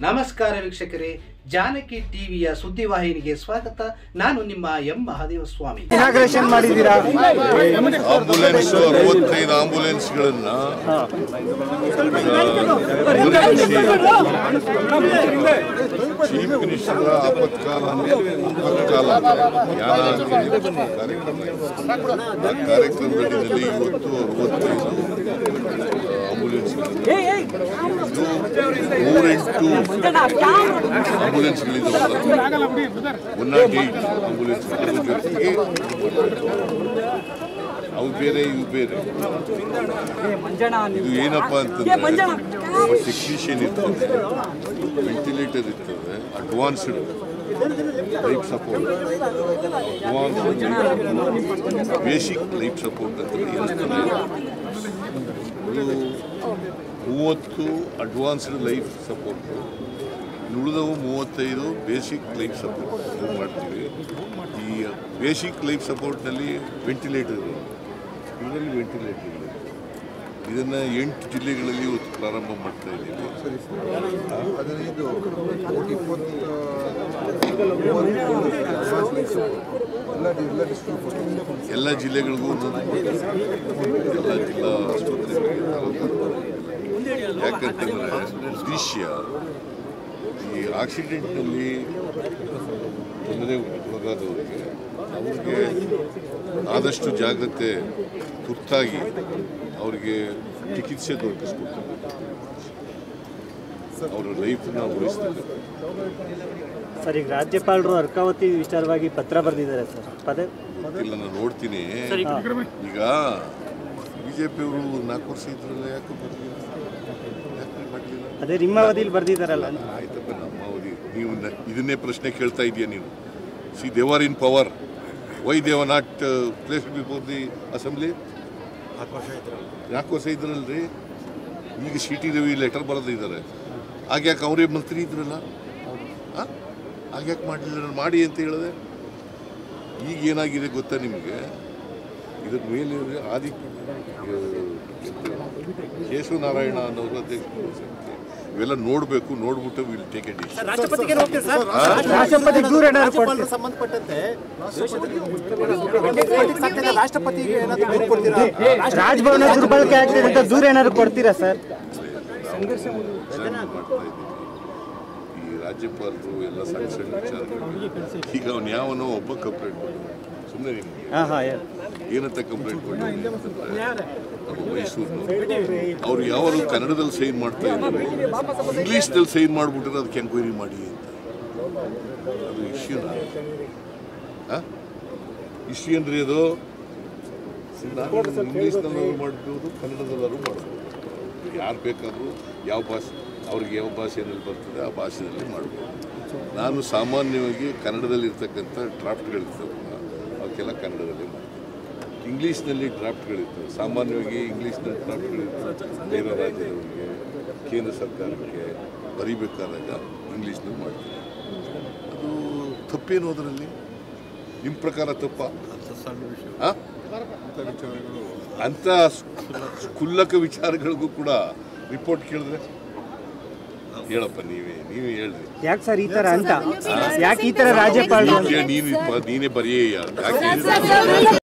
ನಮಸ್ಕಾರ ವೀಕ್ಷಕರೇ ಜಾನಕಿ ಟಿವಿಯ ಸುದ್ದಿವಾಹಿನಿಗೆ ಸ್ವಾಗತ ನಾನು ನಿಮ್ಮ ಎಂ ಮಹಾದೇವ ಸ್ವಾಮಿ ಇನಾಗ್ರೇಷನ್ ಮಾಡಿದ್ದೀರಾ ಆಂಬುಲೆನ್ಸ್ ಅರವತ್ತೈದು ಆಂಬುಲೆನ್ಸ್ಗಳನ್ನ ಚೀಫ್ ಮಿನಿಸ್ಟರ್ ಆಪತ್ಕಾಲ ಆಪತ್ಕಾಲ ಯಾನ ಕಾರ್ಯಕ್ರಮ ಆ ಕಾರ್ಯಕ್ರಮದಲ್ಲಿ ಇವತ್ತು ಅರವತ್ತೈದು ಆಂಬುಲೆನ್ಸ್ಗಳನ್ನು ನೂರೆಂಟು ಆಂಬುಲೆನ್ಸ್ಗಳಿದ್ದಾವಲ್ಲ ಒನ್ ನಾಟ್ ಏಟ್ ಆಂಬುಲೆನ್ಸ್ ಅದ್ರ ಜೊತೆಗೆ ಅವು ಬೇರೆ ಇವು ಬೇರೆ ಇದು ಏನಪ್ಪ ಅಂತಂದ್ರೆ ಒಬ್ಬ ಟೆಕ್ನಿಷಿಯನ್ ಇರ್ತದೆ ವೆಂಟಿಲೇಟರ್ ಇರ್ತದೆ advanced life support advance basic life support ಅಂತ ಇರ್ತದೆ ಇದು ಮೂವತ್ತು ಅಡ್ವಾನ್ಸ್ಡ್ ಲೈಫ್ ಸಪೋರ್ಟ್ ಉಳಿದವು ಮೂವತ್ತೈದು ಬೇಸಿಕ್ ಲೈಫ್ ಸಪೋರ್ಟ್ ಇದು ಮಾಡ್ತೀವಿ ಈ ಬೇಸಿಕ್ ಲೈಫ್ ಸಪೋರ್ಟ್ನಲ್ಲಿ ವೆಂಟಿಲೇಟರ್ ಇದರಲ್ಲಿ ವೆಂಟಿಲೇಟರ್ ಇದೆ ಇದನ್ನು ಎಂಟು ಜಿಲ್ಲೆಗಳಲ್ಲಿ ಇವತ್ತು ಪ್ರಾರಂಭ ಮಾಡ್ತಾ ಇದ್ದೀವಿ ಹದಿನೈದು ಇಪ್ಪತ್ತು ಎಲ್ಲ ಎಲ್ಲ ಡಿಸ್ಟ್ರಿಕ್ಟ್ ಎಲ್ಲ ಜಿಲ್ಲೆಗಳಿಗೂ ಒಂದೊಂದು ಎಲ್ಲ ಜಿಲ್ಲಾ ಆಸ್ಪತ್ರೆಗಳಿಗೆ ತಗೊಂಡು ಯಾಕಂತಂದ್ರೆ ಉದ್ದೇಶ ಈ ಆಕ್ಸಿಡೆಂಟ್ನಲ್ಲಿ ತೊಂದರೆ ಒಳಗಾದವರಿಗೆ ಅವ್ರಿಗೆ ಆದಷ್ಟು ಜಾಗ್ರತೆ ತುರ್ತಾಗಿ ಅವರಿಗೆ ಚಿಕಿತ್ಸೆ ದೊರಕಿಸ್ಕೊಡ್ತಾರೆ ಅವರ ಲೈಫನ್ನ ಉಳಿಸ್ತಾರೆ ಸರ್ ಈಗ ರಾಜ್ಯಪಾಲರು ಅರ್ಕಾವತಿ ವಿಚಾರವಾಗಿ ಪತ್ರ ಬರೆದಿದ್ದಾರೆ ಸರ್ ಪದೇ ಇಲ್ಲ ನಾನು ನೋಡ್ತೀನಿ ಈಗ ಬಿಜೆಪಿಯವರು ನಾಲ್ಕು ವರ್ಷ ಇದ್ರಲ್ಲ ಯಾಕೆ ಬರಲಿಲ್ಲ ಯಾಕೆ ಮಾಡಲಿಲ್ಲ ಅದೇ ನಿಮ್ಮ ಅವಧಿಯಲ್ಲಿ ಬರೆದಿದ್ದಾರಲ್ಲ ಆಯ್ತಪ್ಪ ನಮ್ಮ ಅವಧಿ ನೀವು ನ- ಇದನ್ನೇ ಪ್ರಶ್ನೆ ಕೇಳ್ತಾ ಇದೀಯ ನೀನು see they were in power why they were not place before the assembly ನಾಲ್ಕು ವರ್ಷ ಇದ್ರಲ್ರಿ ಈಗ ಸಿ ಟಿ ರವಿ ಲೆಟರ್ ಬರೆದಿದ್ದಾರೆ ಆಗ್ಯಾಕೆ ಅವರೇ ಮಂತ್ರಿ ಇದ್ರಲ್ಲ ಆ? ಆಗ್ಯಾಕೆ ಮಾಡಲಿಲ್ಲ ಮಾಡಿ ಅಂತ ಹೇಳಿದೆ ಈಗ ಏನಾಗಿದೆ ಗೊತ್ತಾ ನಿಮಗೆ ಇದ್ರ ಮೇಲೆ ಆದಿ ಕೇಶವನಾರಾಯಣ ಅನ್ನೋರು ಅಧ್ಯಕ್ಷ ಇವೆಲ್ಲ ನೋಡಬೇಕು ನೋಡ್ಬಿಟ್ಟು ವಿಲ್ ಟೇಕ್ ಎ ರಾಷ್ಟ್ರಪತಿ ದೂರ ಏನಾದ್ರು ಕೊಡ್ತೀರಾ? ಸಂಬಂಧಪಟ್ಟಂತೆ ರಾಷ್ಟ್ರಪತಿಗೆ ಏನಾದ್ರು ದೂರು ಕೊಡ್ತೀರಾ ರಾಜಭವನ ದುರ್ಬಳಕೆ ಆಗ್ತಿದೆ ಅಂತ ದೂರ ಏನಾದ್ರು ಕೊಡ್ತೀರಾ ಸರ್ ಮಾಡ್ತಾ ಇದ್ದೀವಿ ಈ ರಾಜ್ಯಪಾಲರು ಎಲ್ಲ ಸಣ್ಣ ಸಣ್ಣ ವಿಚಾರಗಳು ಈಗ ಅವನು ಯಾವನೋ ಒಬ್ಬ ಕಂಪ್ಲೇಂಟ್ ಕೊಟ್ಟು ಸುಮ್ಮನೆ ನಿಮಗೆ ಹಾಂ ಹಾಂ ಹೇಳಿ ಏನಂತ ಕಂಪ್ಲೇಂಟ್ ಕೊಟ್ಟಿದ್ದೀನಿ ಅಂತಂದ್ರೆ ನಮ್ಮ ಮೈಸೂರಿನವರು ಅವ್ರು ಯಾವಾಗಲೂ ಕನ್ನಡದಲ್ಲಿ ಸೈನ್ ಮಾಡ್ತಾ ಇದ್ದಾರೆ ಇಂಗ್ಲೀಷ್ನಲ್ಲಿ ಸೈನ್ ಮಾಡಿಬಿಟ್ರೆ ಅದಕ್ಕೆ ಎಂಕ್ವೈರಿ ಮಾಡಿ ಅಂತ ಅದು ಇಶ್ಯೂನ ಇಶ್ಯೂ ಅಂದ್ರೆ ಅದು ಇಂಗ್ಲೀಷ್ನಲ್ಲೂ ಮಾಡ್ಬೋದು ಕನ್ನಡದಲ್ಲೂ ಮಾಡ್ಬೋದು ಯಾರು ಬೇಕಾದರೂ ಯಾವ ಭಾಷೆ ಅವ್ರಿಗೆ ಯಾವ ಭಾಷೆಯಲ್ಲಿ ಬರ್ತದೆ ಆ ಭಾಷೆಯಲ್ಲಿ ಮಾಡ್ಬೋದು ನಾನು ಸಾಮಾನ್ಯವಾಗಿ ಕನ್ನಡದಲ್ಲಿ ಇರ್ತಕ್ಕಂಥ ಡ್ರಾಫ್ಟ್ಗಳಿರ್ತವಲ್ಲ ಅವಕ್ಕೆಲ್ಲ ಕನ್ನಡದಲ್ಲಿ ಮಾಡ್ತೀನಿ ಇಂಗ್ಲೀಷ್ನಲ್ಲಿ ಡ್ರಾಫ್ಟ್ಗಳಿರ್ತವೆ ಸಾಮಾನ್ಯವಾಗಿ ಇಂಗ್ಲೀಷ್ನಲ್ಲಿ ಡ್ರಾಫ್ಟ್ಗಳಿರ್ತವೆ ಬೇರೆ ರಾಜ್ಯದವರಿಗೆ ಕೇಂದ್ರ ಸರ್ಕಾರಕ್ಕೆ ಬರೀಬೇಕಾದಾಗ ಇಂಗ್ಲೀಷ್ನಲ್ಲಿ ಮಾಡ್ತೀನಿ ಅದು ತಪ್ಪೇನು ಅದರಲ್ಲಿ ನಿಮ್ಮ ಪ್ರಕಾರ ತಪ್ಪ ಆ? ಅಂತ ಕುಲ್ಲಕ ವಿಚಾರಗಳಿಗೂ ಕೂಡ ರಿಪೋರ್ಟ್ ಕೇಳಿದ್ರೆ ಹೇಳಪ್ಪ ನೀವೇ ನೀವೇ ಹೇಳ್ರಿ ಯಾಕೆ ಸರ್ ಈ ಥರ ಅಂತ ಯಾಕೆ ಈ ಥರ ರಾಜ್ಯಪಾಲರು ನೀನು ನೀನೇ ಬರೆಯೇ ಯಾಕೆ